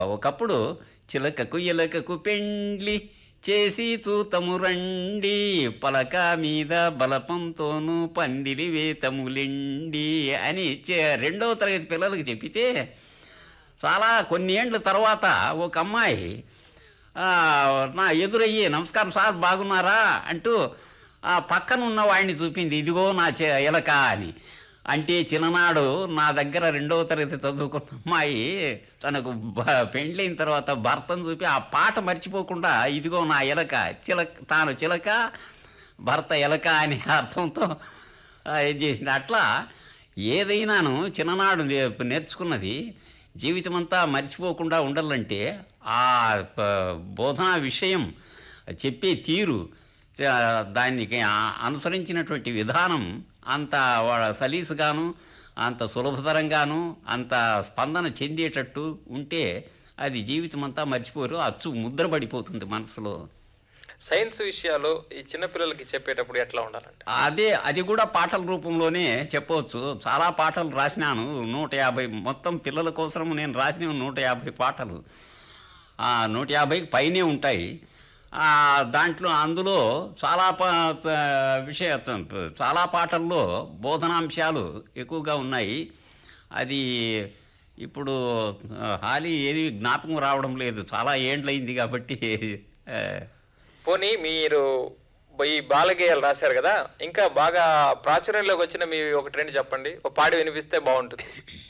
ఒకప్పుడు చిలకకు ఎలకకు పెండ్లి చేసి చూతము రండి పలక మీద బలపంతోను పందిరి వేతములెండి అని చే- రెండవ తరగతి పిల్లలకి చెప్పితే చాలా కొన్ని ఏండ్ల తర్వాత ఒక అమ్మాయి ఆ, నా ఎదురయ్యి నమస్కారం సార్ బాగున్నారా అంటూ ఆ పక్కన ఉన్న వాడిని చూపింది ఇదిగో నా చె ఎలక అని అంటే చిన్ననాడు నా దగ్గర రెండవ తరగతి చదువుకున్న అమ్మాయి తనకు బ- పెండ్లైన తర్వాత భర్తను చూపి ఆ పాట మర్చిపోకుండా ఇదిగో నా ఎలక చిలక తాను చిలక భర్త ఎలక అనే అర్థంతో ఆ, ఇది చేసింది అట్లా ఏదైనాను చిన్ననాడు నే- నేర్చుకున్నది జీవితమంతా మర్చిపోకుండా ఉండాలంటే ఆ ప- బోధనా విషయం చెప్పే తీరు చ- దానికి ఆ- అనుసరించినటువంటి విధానం అంత వాళ్ళ సలీసుగాను అంత సులభతరంగాను అంత స్పందన చెందేటట్టు ఉంటే అది జీవితం అంతా మర్చిపోరు అచ్చు ముద్ర పడిపోతుంది మనసులో సైన్స్ విషయాలు ఈ చిన్నపిల్లలకి చెప్పేటప్పుడు ఎట్లా ఉండాలంటే అదే అది కూడా పాటల రూపంలోనే చెప్పవచ్చు చాలా పాటలు రాసినాను నూట యాభై మొత్తం పిల్లల కోసం నేను రాసిన నూట యాభై పాటలు ఆ నూట యాభైకి పైనే ఉంటాయి ఆ, దాంట్లో అందులో చాలా పా త- విషయ చాలా పాటల్లో బోధనాంశాలు ఎక్కువగా ఉన్నాయి అది ఇప్పుడు ఆ, హాలి ఏది జ్ఞాపకం రావడం లేదు చాలా ఏండ్లయింది కాబట్టి ఆ, పోనీ మీరు ఈ బాలగేయాలు రాశారు కదా ఇంకా బాగా ప్రాచుర్యంలోకి వచ్చిన మీ ఒక ట్రెండ్ చెప్పండి ఒక పాడి వినిపిస్తే బాగుంటుంది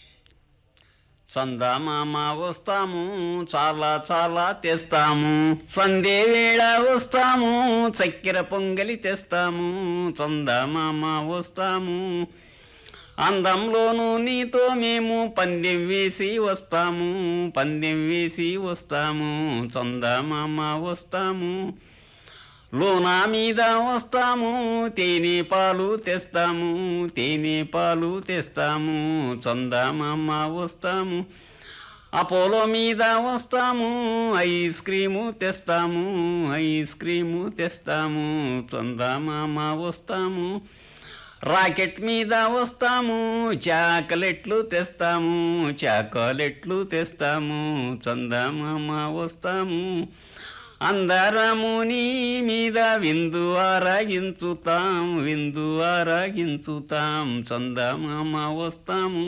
చందమామ వస్తాము చాలా చాలా తెస్తాము సందే వేళ వస్తాము చక్కెర పొంగలి తెస్తాము చందమామ వస్తాము అందంలోనూ నీతో మేము పందెం వేసి వస్తాము పందెం వేసి వస్తాము చందమామ వస్తాము లోనా మీద వస్తాము తేనె పాలు తెస్తాము తేనె పాలు తెస్తాము చందమామ వస్తాము అపోలో మీద వస్తాము ఐస్ క్రీము తెస్తాము ఐస్ క్రీము తెస్తాము చందమామ వస్తాము రాకెట్ మీద వస్తాము చాకలెట్లు తెస్తాము చాకలెట్లు తెస్తాము చందమామ వస్తాము అందరము నీ మీద విందు ఆరాగించుతాం విందు ఆరాగించుతాం చందమామ వస్తాము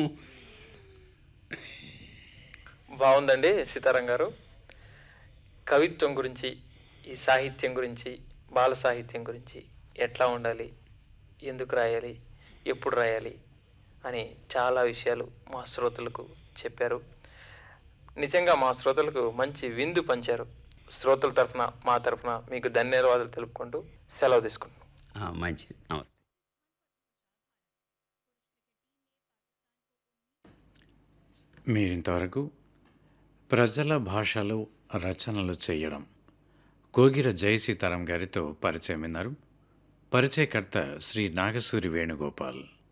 బాగుందండి సీతారాం గారు కవిత్వం గురించి ఈ సాహిత్యం గురించి బాల సాహిత్యం గురించి ఎట్లా ఉండాలి ఎందుకు రాయాలి ఎప్పుడు రాయాలి అని చాలా విషయాలు మా శ్రోతలకు చెప్పారు నిజంగా మా శ్రోతలకు మంచి విందు పంచారు శ్రోతల తరఫున మా తరఫున మీకు ధన్యవాదాలు తెలుపుకుంటూ సెలవు తీసుకుంటున్నాం ఆ, మంచిది నమస్తే మీరింతవరకు ప్రజల భాషలో రచనలు చేయడం కోగిర జయ సీతారాం గారితో పరిచయం విన్నారు పరిచయకర్త శ్రీ నాగసూరి వేణుగోపాల్